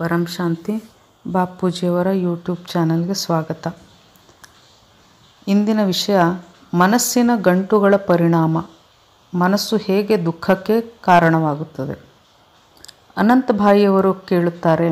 ಪರಂ ಶಾಂತಿ ಬಾಪೂಜಿಯವರ YouTube ಚಾನಲ್ಗೆ ಸ್ವಾಗತ ಇಂದಿನ ವಿಷಯ ಮನಸ್ಸಿನ ಗಂಟುಗಳ ಪರಿಣಾಮ ಮನಸ್ಸು ಹೇಗೆ ದುಃಖಕ್ಕೆ ಕಾರಣವಾಗುತ್ತದೆ ಅನಂತಭಾಯಿಯವರು ಕೇಳುತ್ತಾರೆ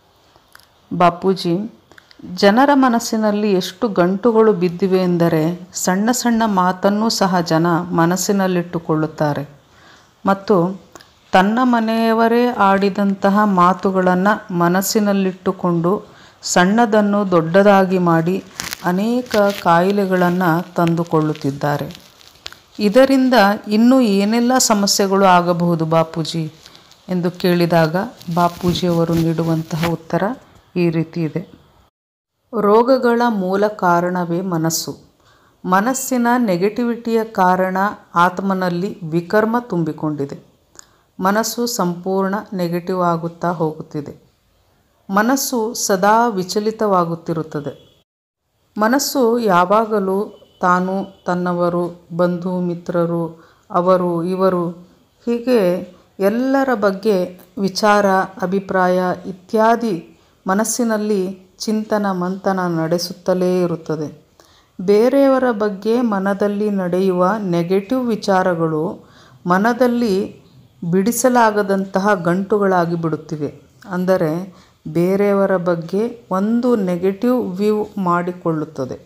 ಬಾಪೂಜಿ ಜನರ ಮನಸ್ಸಿನಲ್ಲಿ ಎಷ್ಟು ಗಂಟುಗಳು ಬಿದ್ದಿವೆ ಎಂದರೆ ಸಣ್ಣ ಸಣ್ಣ ಮಾತನ್ನೂ ಸಹ ಜನ ಮನಸ್ಸಿನಲ್ಲಿಟ್ಟುಕೊಳ್ಳುತ್ತಾರೆ ಮತ್ತು ತನ್ನ ಮನೆಯವರೇ ಆಡಿದಂತಹ ಮಾತುಗಳನ್ನು ಮನಸ್ಸಿನಲ್ಲಿಟ್ಟುಕೊಂಡು ಸಣ್ಣದನ್ನು ದೊಡ್ಡದಾಗಿ ಮಾಡಿ ಅನೇಕ ಕಾಯಿಲೆಗಳನ್ನು ತಂದುಕೊಳ್ಳುತ್ತಿದ್ದಾರೆ ಇದರಿಂದ ಇನ್ನೂ ಏನೆಲ್ಲ ಸಮಸ್ಯೆಗಳು ಆಗಬಹುದು ಬಾಪೂಜಿ ಎಂದು ಕೇಳಿದಾಗ ಬಾಪೂಜಿಯವರು ನೀಡುವಂತಹ ಉತ್ತರ ಈ ರೀತಿ ಇದೆ ರೋಗಗಳ ಮೂಲ ಕಾರಣವೇ ಮನಸ್ಸು ಮನಸ್ಸಿನ ನೆಗೆಟಿವಿಟಿಯ ಕಾರಣ ಆತ್ಮನಲ್ಲಿ ವಿಕರ್ಮ ತುಂಬಿಕೊಂಡಿದೆ ಮನಸ್ಸು ಸಂಪೂರ್ಣ ನೆಗೆಟಿವ್ ಆಗುತ್ತಾ ಹೋಗುತ್ತಿದೆ ಮನಸ್ಸು ಸದಾ ವಿಚಲಿತವಾಗುತ್ತಿರುತ್ತದೆ ಮನಸ್ಸು ಯಾವಾಗಲೂ ತಾನು ತನ್ನವರು ಬಂಧು ಮಿತ್ರರು ಅವರು ಇವರು ಹೀಗೆ ಎಲ್ಲರ ಬಗ್ಗೆ ವಿಚಾರ ಅಭಿಪ್ರಾಯ ಇತ್ಯಾದಿ ಮನಸ್ಸಿನಲ್ಲಿ ಚಿಂತನ ಮಂಥನ ನಡೆಸುತ್ತಲೇ ಇರುತ್ತದೆ ಬೇರೆಯವರ ಬಗ್ಗೆ ಮನದಲ್ಲಿ ನಡೆಯುವ ನೆಗೆಟಿವ್ ವಿಚಾರಗಳು ಮನದಲ್ಲಿ ಬಿಡಿಸಲಾಗದಂತಹ ಗಂಟುಗಳಾಗಿ ಬಿಡುತ್ತಿವೆ ಅಂದರೆ ಬೇರೆಯವರ ಬಗ್ಗೆ ಒಂದು ನೆಗೆಟಿವ್ ವ್ಯೂ ಮಾಡಿಕೊಳ್ಳುತ್ತದೆ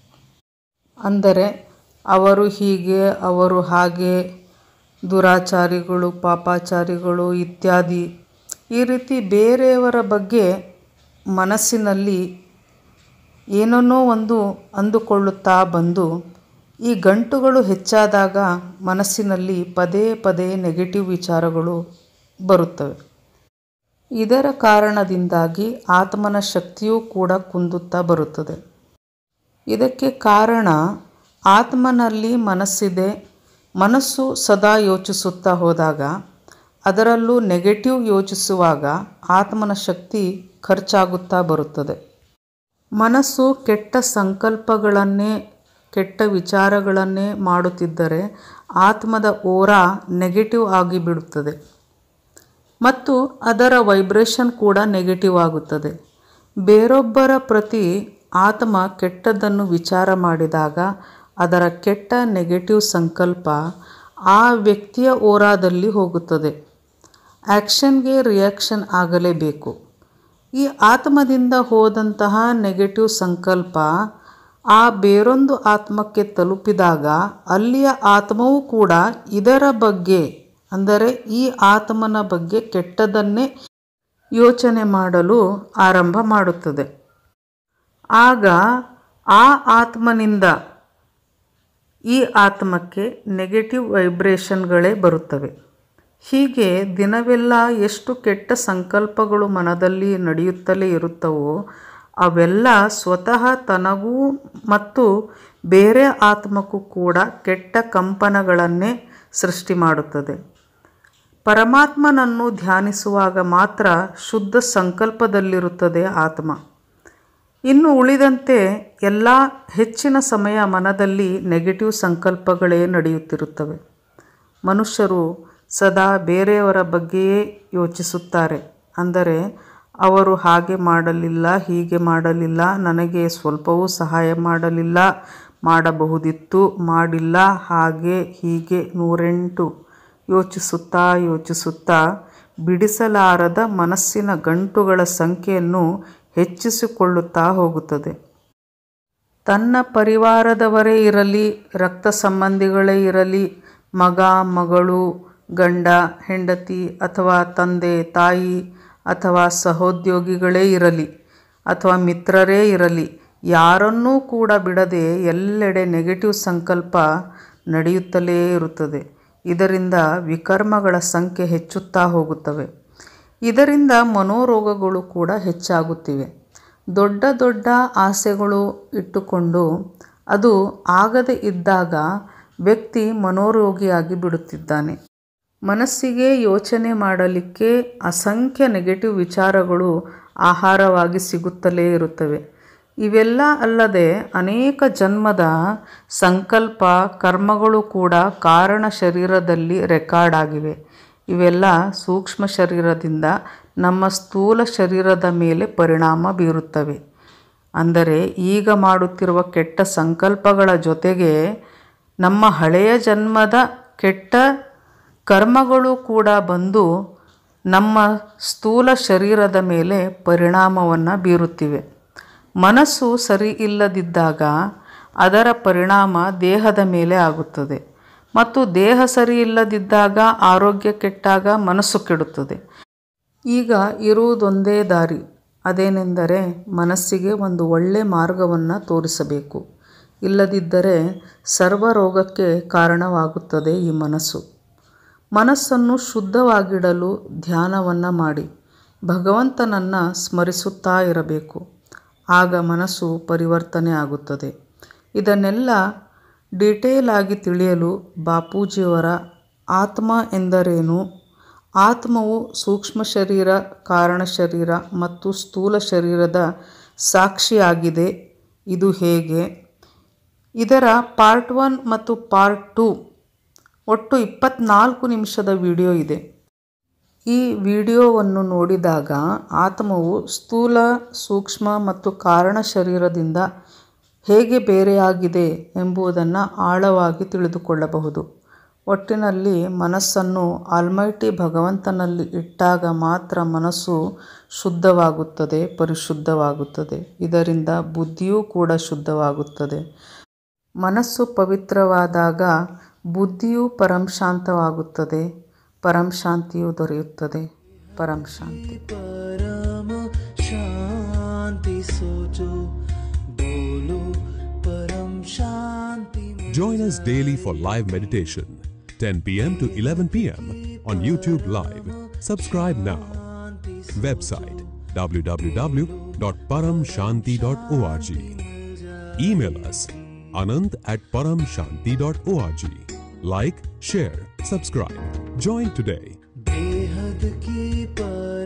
ಅಂದರೆ ಅವರು ಹೀಗೆ ಅವರು ಹಾಗೆ ದುರಾಚಾರಿಗಳು ಪಾಪಾಚಾರಿಗಳು ಇತ್ಯಾದಿ ಈ ರೀತಿ ಬೇರೆಯವರ ಬಗ್ಗೆ ಮನಸ್ಸಿನಲ್ಲಿ ಏನನ್ನೋ ಒಂದು ಅಂದುಕೊಳ್ಳುತ್ತಾ ಬಂದು ಈ ಗಂಟುಗಳು ಹೆಚ್ಚಾದಾಗ ಮನಸ್ಸಿನಲ್ಲಿ ಪದೇ ಪದೇ ನೆಗೆಟಿವ್ ವಿಚಾರಗಳು ಬರುತ್ತವೆ ಇದರ ಕಾರಣದಿಂದಾಗಿ ಆತ್ಮನ ಶಕ್ತಿಯೂ ಕೂಡ ಕುಂದುತ್ತಾ ಬರುತ್ತದೆ ಇದಕ್ಕೆ ಕಾರಣ ಆತ್ಮನಲ್ಲಿ ಮನಸ್ಸಿದೆ ಮನಸ್ಸು ಸದಾ ಯೋಚಿಸುತ್ತಾ ಹೋದಾಗ ಅದರಲ್ಲೂ ನೆಗೆಟಿವ್ ಯೋಚಿಸುವಾಗ ಆತ್ಮನ ಶಕ್ತಿ ಖರ್ಚಾಗುತ್ತಾ ಬರುತ್ತದೆ ಮನಸ್ಸು ಕೆಟ್ಟ ಸಂಕಲ್ಪಗಳನ್ನೇ ಕೆಟ್ಟ ವಿಚಾರಗಳನ್ನೇ ಮಾಡುತ್ತಿದ್ದರೆ ಆತ್ಮದ ಓರಾ ನೆಗೆಟಿವ್ ಆಗಿಬಿಡುತ್ತದೆ ಮತ್ತು ಅದರ ವೈಬ್ರೇಷನ್ ಕೂಡ ನೆಗೆಟಿವ್ ಆಗುತ್ತದೆ ಬೇರೊಬ್ಬರ ಪ್ರತಿ ಆತ್ಮ ಕೆಟ್ಟದ್ದನ್ನು ವಿಚಾರ ಮಾಡಿದಾಗ ಅದರ ಕೆಟ್ಟ ನೆಗೆಟಿವ್ ಸಂಕಲ್ಪ ಆ ವ್ಯಕ್ತಿಯ ಓರಾದಲ್ಲಿ ಹೋಗುತ್ತದೆ ಆ್ಯಕ್ಷನ್ಗೆ ರಿಯಾಕ್ಷನ್ ಆಗಲೇಬೇಕು ಈ ಆತ್ಮದಿಂದ ಹೋದಂತಹ ನೆಗೆಟಿವ್ ಸಂಕಲ್ಪ ಆ ಬೇರೊಂದು ಆತ್ಮಕ್ಕೆ ತಲುಪಿದಾಗ ಅಲ್ಲಿಯ ಆತ್ಮವೂ ಕೂಡ ಇದರ ಬಗ್ಗೆ ಅಂದರೆ ಈ ಆತ್ಮನ ಬಗ್ಗೆ ಕೆಟ್ಟದನ್ನೇ ಯೋಚನೆ ಮಾಡಲು ಆರಂಭ ಮಾಡುತ್ತದೆ ಆಗ ಆ ಆತ್ಮನಿಂದ ಈ ಆತ್ಮಕ್ಕೆ ನೆಗೆಟಿವ್ ವೈಬ್ರೇಷನ್ಗಳೇ ಬರುತ್ತವೆ ಹೀಗೆ ದಿನವೆಲ್ಲ ಎಷ್ಟು ಕೆಟ್ಟ ಸಂಕಲ್ಪಗಳು ಮನದಲ್ಲಿ ನಡೆಯುತ್ತಲೇ ಇರುತ್ತವೋ ಅವೆಲ್ಲ ಸ್ವತಃ ತನಗೂ ಮತ್ತು ಬೇರೆ ಆತ್ಮಕ್ಕೂ ಕೂಡ ಕೆಟ್ಟ ಕಂಪನಗಳನ್ನೇ ಸೃಷ್ಟಿ ಮಾಡುತ್ತದೆ ಪರಮಾತ್ಮನನ್ನು ಧ್ಯಾನಿಸುವಾಗ ಮಾತ್ರ ಶುದ್ಧ ಸಂಕಲ್ಪದಲ್ಲಿರುತ್ತದೆ ಆತ್ಮ ಇನ್ನು ಉಳಿದಂತೆ ಎಲ್ಲ ಹೆಚ್ಚಿನ ಸಮಯ ಮನದಲ್ಲಿ ನೆಗೆಟಿವ್ ಸಂಕಲ್ಪಗಳೇ ನಡೆಯುತ್ತಿರುತ್ತವೆ ಮನುಷ್ಯರು ಸದಾ ಬೇರೆಯವರ ಬಗ್ಗೆಯೇ ಯೋಚಿಸುತ್ತಾರೆ ಅಂದರೆ ಅವರು ಹಾಗೆ ಮಾಡಲಿಲ್ಲ ಹೀಗೆ ಮಾಡಲಿಲ್ಲ ನನಗೆ ಸ್ವಲ್ಪವೂ ಸಹಾಯ ಮಾಡಲಿಲ್ಲ ಮಾಡಬಹುದಿತ್ತು ಮಾಡಿಲ್ಲ ಹಾಗೆ ಹೀಗೆ ನೂರೆಂಟು ಯೋಚಿಸುತ್ತಾ ಯೋಚಿಸುತ್ತಾ ಬಿಡಿಸಲಾರದ ಮನಸ್ಸಿನ ಗಂಟುಗಳ ಸಂಖ್ಯೆಯನ್ನು ಹೆಚ್ಚಿಸಿಕೊಳ್ಳುತ್ತಾ ಹೋಗುತ್ತದೆ ತನ್ನ ಪರಿವಾರದವರೇ ಇರಲಿ ರಕ್ತ ಸಂಬಂಧಿಗಳೇ ಇರಲಿ ಮಗ ಮಗಳು ಗಂಡ ಹೆಂಡತಿ ಅಥವಾ ತಂದೆ ತಾಯಿ ಅಥವಾ ಸಹೋದ್ಯೋಗಿಗಳೇ ಇರಲಿ ಅಥವಾ ಮಿತ್ರರೇ ಇರಲಿ ಯಾರನ್ನೂ ಕೂಡ ಬಿಡದೆ ಎಲ್ಲೆಡೆ ನೆಗೆಟಿವ್ ಸಂಕಲ್ಪ ನಡೆಯುತ್ತಲೇ ಇರುತ್ತದೆ ಇದರಿಂದ ವಿಕರ್ಮಗಳ ಸಂಖ್ಯೆ ಹೆಚ್ಚುತ್ತಾ ಹೋಗುತ್ತವೆ ಇದರಿಂದ ಮನೋರೋಗಗಳು ಕೂಡ ಹೆಚ್ಚಾಗುತ್ತಿವೆ ದೊಡ್ಡ ದೊಡ್ಡ ಆಸೆಗಳು ಇಟ್ಟುಕೊಂಡು ಅದು ಆಗದೇ ಇದ್ದಾಗ ವ್ಯಕ್ತಿ ಮನೋರೋಗಿಯಾಗಿ ಬಿಡುತ್ತಿದ್ದಾನೆ ಮನಸ್ಸಿಗೆ ಯೋಚನೆ ಮಾಡಲಿಕ್ಕೆ ಅಸಂಖ್ಯ ನೆಗೆಟಿವ್ ವಿಚಾರಗಳು ಆಹಾರವಾಗಿ ಸಿಗುತ್ತಲೇ ಇರುತ್ತವೆ ಇವೆಲ್ಲ ಅಲ್ಲದೆ ಅನೇಕ ಜನ್ಮದ ಸಂಕಲ್ಪ ಕರ್ಮಗಳು ಕೂಡ ಕಾರಣ ಶರೀರದಲ್ಲಿ ರೆಕಾರ್ಡ್ ಆಗಿವೆ ಇವೆಲ್ಲ ಸೂಕ್ಷ್ಮ ಶರೀರದಿಂದ ನಮ್ಮ ಸ್ಥೂಲ ಶರೀರದ ಮೇಲೆ ಪರಿಣಾಮ ಬೀರುತ್ತವೆ ಅಂದರೆ ಈಗ ಮಾಡುತ್ತಿರುವ ಕೆಟ್ಟ ಸಂಕಲ್ಪಗಳ ಜೊತೆಗೆ ನಮ್ಮ ಹಳೆಯ ಜನ್ಮದ ಕೆಟ್ಟ ಕರ್ಮಗಳು ಕೂಡ ಬಂದು ನಮ್ಮ ಸ್ಥೂಲ ಶರೀರದ ಮೇಲೆ ಪರಿಣಾಮವನ್ನು ಬೀರುತ್ತಿವೆ ಮನಸ್ಸು ಸರಿ ಇಲ್ಲದಿದ್ದಾಗ ಅದರ ಪರಿಣಾಮ ದೇಹದ ಮೇಲೆ ಆಗುತ್ತದೆ ಮತ್ತು ದೇಹ ಸರಿ ಇಲ್ಲದಿದ್ದಾಗ ಆರೋಗ್ಯ ಕೆಟ್ಟಾಗ ಮನಸ್ಸು ಕೆಡುತ್ತದೆ ಈಗ ಇರುವುದೊಂದೇ ದಾರಿ ಅದೇನೆಂದರೆ ಮನಸ್ಸಿಗೆ ಒಂದು ಒಳ್ಳೆ ಮಾರ್ಗವನ್ನು ತೋರಿಸಬೇಕು ಇಲ್ಲದಿದ್ದರೆ ಸರ್ವ ರೋಗಕ್ಕೆ ಕಾರಣವಾಗುತ್ತದೆ ಈ ಮನಸ್ಸು ಮನಸ್ಸನ್ನು ಶುದ್ಧವಾಗಿಡಲು ಧ್ಯಾನವನ್ನು ಮಾಡಿ ಭಗವಂತನನ್ನು ಸ್ಮರಿಸುತ್ತಾ ಇರಬೇಕು ಆಗ ಮನಸ್ಸು ಪರಿವರ್ತನೆ ಆಗುತ್ತದೆ ಇದನ್ನೆಲ್ಲ ಡೀಟೇಲ್ ಆಗಿ ತಿಳಿಯಲು ಬಾಪೂಜಿಯವರ ಆತ್ಮ ಎಂದರೇನು ಆತ್ಮವು ಸೂಕ್ಷ್ಮ ಶರೀರ ಕಾರಣ ಶರೀರ ಮತ್ತು ಸ್ಥೂಲ ಶರೀರದ ಸಾಕ್ಷಿಯಾಗಿದೆ ಇದು ಹೇಗೆ ಇದರ ಪಾರ್ಟ್ ಒನ್ ಮತ್ತು ಪಾರ್ಟ್ ಟೂ ಒಟ್ಟು ಇಪ್ಪತ್ನಾಲ್ಕು ನಿಮಿಷದ ವಿಡಿಯೋ ಇದೆ ಈ ವಿಡಿಯೋವನ್ನು ನೋಡಿದಾಗ ಆತ್ಮವು ಸ್ಥೂಲ ಸೂಕ್ಷ್ಮ ಮತ್ತು ಕಾರಣ ಶರೀರದಿಂದ ಹೇಗೆ ಬೇರೆಯಾಗಿದೆ ಎಂಬುದನ್ನು ಆಳವಾಗಿ ತಿಳಿದುಕೊಳ್ಳಬಹುದು ಒಟ್ಟಿನಲ್ಲಿ ಮನಸ್ಸನ್ನು ಆಲ್ಮೈಟಿ ಭಗವಂತನಲ್ಲಿ ಇಟ್ಟಾಗ ಮಾತ್ರ ಮನಸ್ಸು ಶುದ್ಧವಾಗುತ್ತದೆ ಪರಿಶುದ್ಧವಾಗುತ್ತದೆ ಇದರಿಂದ ಬುದ್ಧಿಯೂ ಕೂಡ ಶುದ್ಧವಾಗುತ್ತದೆ ಮನಸ್ಸು ಪವಿತ್ರವಾದಾಗ ಬುದ್ಧಿಯು ಪರಂಶಾಂತವಾಗುತ್ತದೆ ಪರಂಶಾಂತಿಯು ದೊರೆಯುತ್ತದೆ ಪರಂಶಾಂತಿ परम शांति सोचो बोलो परम शांति Join us daily for live meditation, 10 p.m. to 11 p.m. on YouTube Live. Subscribe now. Website www.paramshanti.org. Email us anand at paramshanti.org. Like, share, subscribe. Join today. बेहद की पर